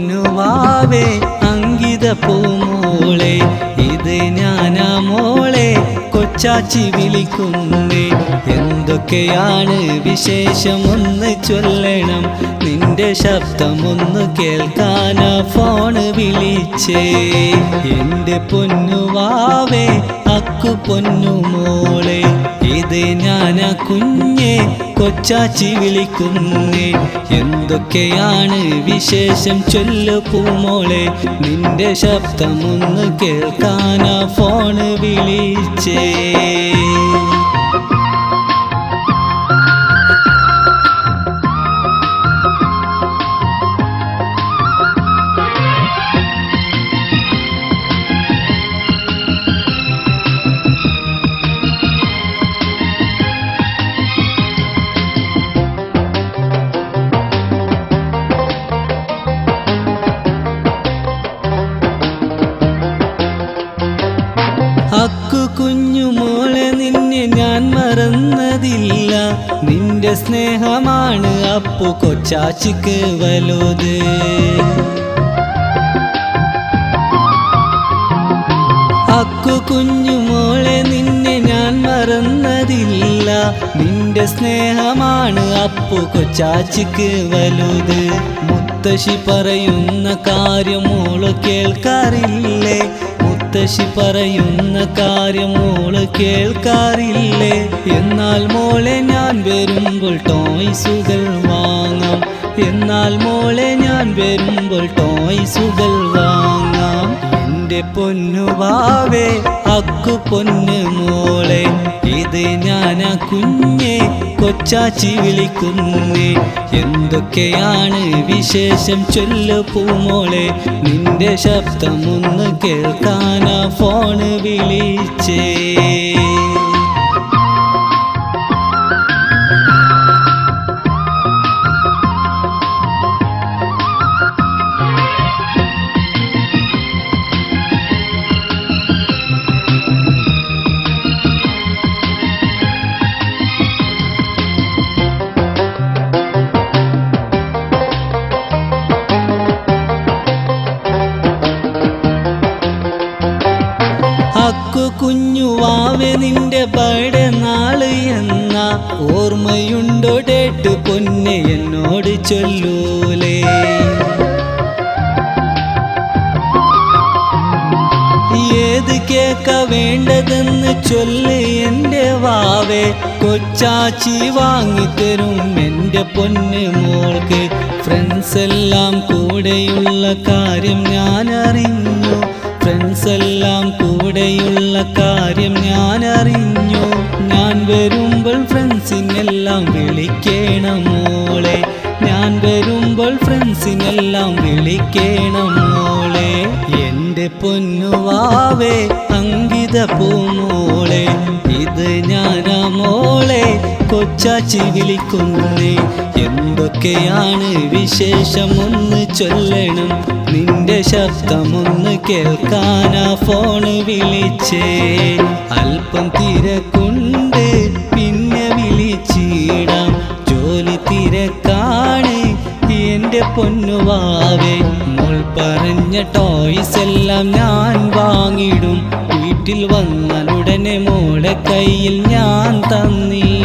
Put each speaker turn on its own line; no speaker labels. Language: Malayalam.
പൊന്നുവാവേ അങ്കിത പൂമോളെ ഇത് ഞാനാ മോളെ കൊച്ചാച്ചി വിളിക്കുന്നേ എന്തൊക്കെയാണ് വിശേഷമൊന്ന് ചൊല്ലണം നിന്റെ ശബ്ദമൊന്ന് കേൾക്കാനാ ഫോണ് വിളിച്ചേ എന്റെ പൊന്നുവാവേ അക്കു പൊന്നുമോളെ ഇത് ഞാനാ കുഞ്ഞെ കൊച്ചാച്ചി വിളിക്കുന്നേ എന്തൊക്കെയാണ് വിശേഷം ചൊല്ലു പൂമോളെ നിന്റെ ശബ്ദമൊന്ന് കേൾക്കാനാ ഫോണ് വിളിച്ചേ അക്കു കുഞ്ഞു മോളെ നിന്നെ ഞാൻ മറന്നതില്ല നിന്റെ സ്നേഹമാണ് അപ്പു കൊച്ചാച്ചിക്ക് വലുത് അക്കു കുഞ്ഞു മോളെ നിന്നെ ഞാൻ മറന്നതില്ല നിന്റെ സ്നേഹമാണ് അപ്പു കൊച്ചാച്ചിക്ക് വലുത് മുത്തശ്ശി പറയുന്ന കാര്യം മോള് കേൾക്കാറില്ലേ മുത്തശ്ശി പറയുന്ന കാര്യം മോള് കേൾക്കാറില്ലേ എന്നാൽ മോളെ ഞാൻ വരുമ്പോൾ ടോയ്സുകൾ വാങ്ങാം എന്നാൽ മോളെ ഞാൻ വരുമ്പോൾ ടോയ്സുകൾ വാങ്ങാം എന്റെ പൊന്നുവാവേ അക്കു പൊന്നു മോളെ ഇത് ഞാനാ കുഞ്ഞെ കൊച്ചാച്ചി വിളിക്കുന്നേ എന്തൊക്കെയാണ് വിശേഷം ചൊല്ലു പൂമോളെ നിന്റെ ശബ്ദമൊന്ന് കേൾക്കാനാ ഫോണ് വിളിച്ചേ അക്കു കുഞ്ഞുവാവെ നിന്റെ ബർത്ത്ഡേ നാള് എന്ന ഓർമ്മയുണ്ടോ ഡേട്ട് പൊന്നെ എന്നോട് ചൊല്ലൂലേ ഏത് കേക്ക വേണ്ടതെന്ന് ചൊല്ല് എൻ്റെ വാവേ കൊച്ചാച്ചി വാങ്ങിത്തരും എൻ്റെ പൊന്ന് മോൾക്ക് ഫ്രണ്ട്സ് എല്ലാം കൂടെയുള്ള കാര്യം ഞാൻ അറിഞ്ഞു ഫ്രണ്ട്സ് എല്ലാം കൂടെയുള്ള കാര്യം ഞാൻ അറിഞ്ഞു ഞാൻ വരുമ്പോൾ ഫ്രണ്ട്സിനെല്ലാം വിളിക്കണം മോളെ ഞാൻ വരുമ്പോൾ ഫ്രണ്ട്സിനെല്ലാം വിളിക്കണം മോളെ എൻ്റെ പൊന്നുവാവേ അങ്കിത പൂമോളെ ഇത് ഞാനാ മോളെ കൊച്ചാച്ചി വിളിക്കുന്നേ എന്തൊക്കെയാണ് വിശേഷമൊന്ന് ചൊല്ലണം നിന്റെ ശബ്ദമൊന്ന് കേൾക്കാനാ ഫോണ് വിളിച്ചേ അല്പം തിരക്കുണ്ട് പിന്നെ വിളിച്ചിടാം ജോലി തിരക്കാണ് എന്റെ പൊന്നുവാവേ മോൾ പറഞ്ഞ ടോയ്സ് എല്ലാം ഞാൻ വാങ്ങിടും വീട്ടിൽ വന്നാൽ ഉടനെ മോളെ കയ്യിൽ ഞാൻ തന്നിടും